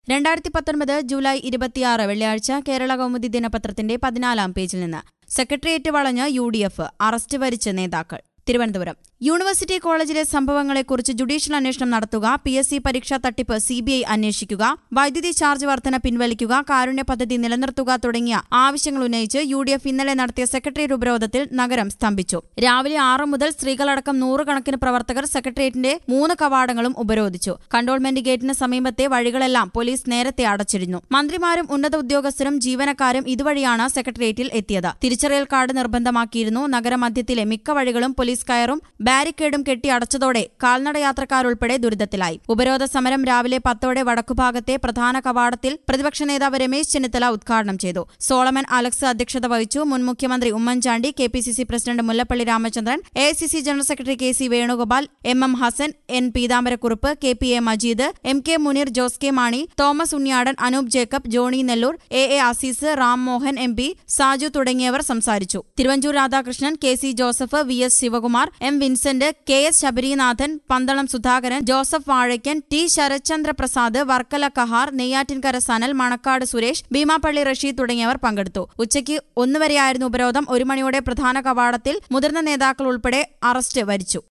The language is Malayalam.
രണ്ടായിരത്തി പത്തൊൻപത് ജൂലൈ ഇരുപത്തിയാറ് വെള്ളിയാഴ്ച കേരള കൗമുദി ദിനപത്രത്തിന്റെ പതിനാലാം പേജിൽ നിന്ന് സെക്രട്ടേറിയറ്റ് വളഞ്ഞ് യു ഡി എഫ് അറസ്റ്റ് വരിച്ച് നേതാക്കൾ തിരുവനന്തപുരം യൂണിവേഴ്സിറ്റി കോളേജിലെ സംഭവങ്ങളെക്കുറിച്ച് ജുഡീഷ്യൽ അന്വേഷണം നടത്തുക പി എസ് സി പരീക്ഷാ തട്ടിപ്പ് സി ബി ഐ അന്വേഷിക്കുക വൈദ്യുതി ചാർജ് വർധന പിൻവലിക്കുക കാരുണ്യ പദ്ധതി നിലനിർത്തുക തുടങ്ങിയ ആവശ്യങ്ങൾ ഉന്നയിച്ച് യു ഡി എഫ് ഇന്നലെ നടത്തിയ സെക്രട്ടേറിയറ്റ് ഉപരോധത്തിൽ നഗരം സ്തംഭിച്ചു രാവിലെ ആറ് മുതൽ സ്ത്രീകളടക്കം നൂറുകണക്കിന് പ്രവർത്തകർ സെക്രട്ടേറിയറ്റിന്റെ മൂന്ന് കവാടങ്ങളും ഉപരോധിച്ചു കണ്ടോൺമെന്റ് ഗേറ്റിന് സമീപത്തെ വഴികളെല്ലാം പോലീസ് നേരത്തെ അടച്ചിരുന്നു മന്ത്രിമാരും ഉന്നത ഉദ്യോഗസ്ഥരും ജീവനക്കാരും ഇതുവഴിയാണ് സെക്രട്ടേറിയറ്റിൽ എത്തിയത് തിരിച്ചറിയൽ കാർഡ് നിർബന്ധമാക്കിയിരുന്നു നഗരമധ്യത്തിലെ മിക്ക വഴികളും പോലീസ് കയറും ബാരിക്കേഡും കെട്ടി അടച്ചതോടെ കാൽനട യാത്രക്കാരുൾപ്പെടെ ദുരിതത്തിലായി ഉപരോധ സമരം രാവിലെ പത്തോടെ വടക്കുഭാഗത്തെ പ്രധാന കവാടത്തിൽ പ്രതിപക്ഷ നേതാവ് രമേശ് ചെന്നിത്തല ഉദ്ഘാടനം ചെയ്തു സോളമൻ അലക്സ് അധ്യക്ഷത വഹിച്ചു മുൻ മുഖ്യമന്ത്രി Oommen Chandy K P C C president Mullappally Ramachandran A I C C general secretary K C Venugopal M M Hassan N Peethambara Kurup K P A Majeed M K Muneer Jose K Mani Thomas Unniyadan Anoop Jacob Johnny Nelloor A A Azeez Ram Mohan M P Saju തുടങ്ങിയവർ സംസാരിച്ചു Thiruvanchoor Radhakrishnan K C Joseph V S Sivakumar M Vincent K S Sabarinathan Pandalam Sudhakaran Joseph Vazhakkan T Sarathchandra Prasad Varkala Kahar Neyyattinkara Sanal Manacaud Suresh Beemapally Rasheed തുടങ്ങിയവർ പങ്കെടുത്തു ഉച്ചയ്ക്ക് ഒന്നുവരെയായിരുന്നു ഉപരോധം ഒരു മണിയോടെ പ്രധാന കവാടത്തിൽ മുതിർന്ന നേതാക്കൾ ഉൾപ്പെടെ അറസ്റ്റ് വരിച്ചു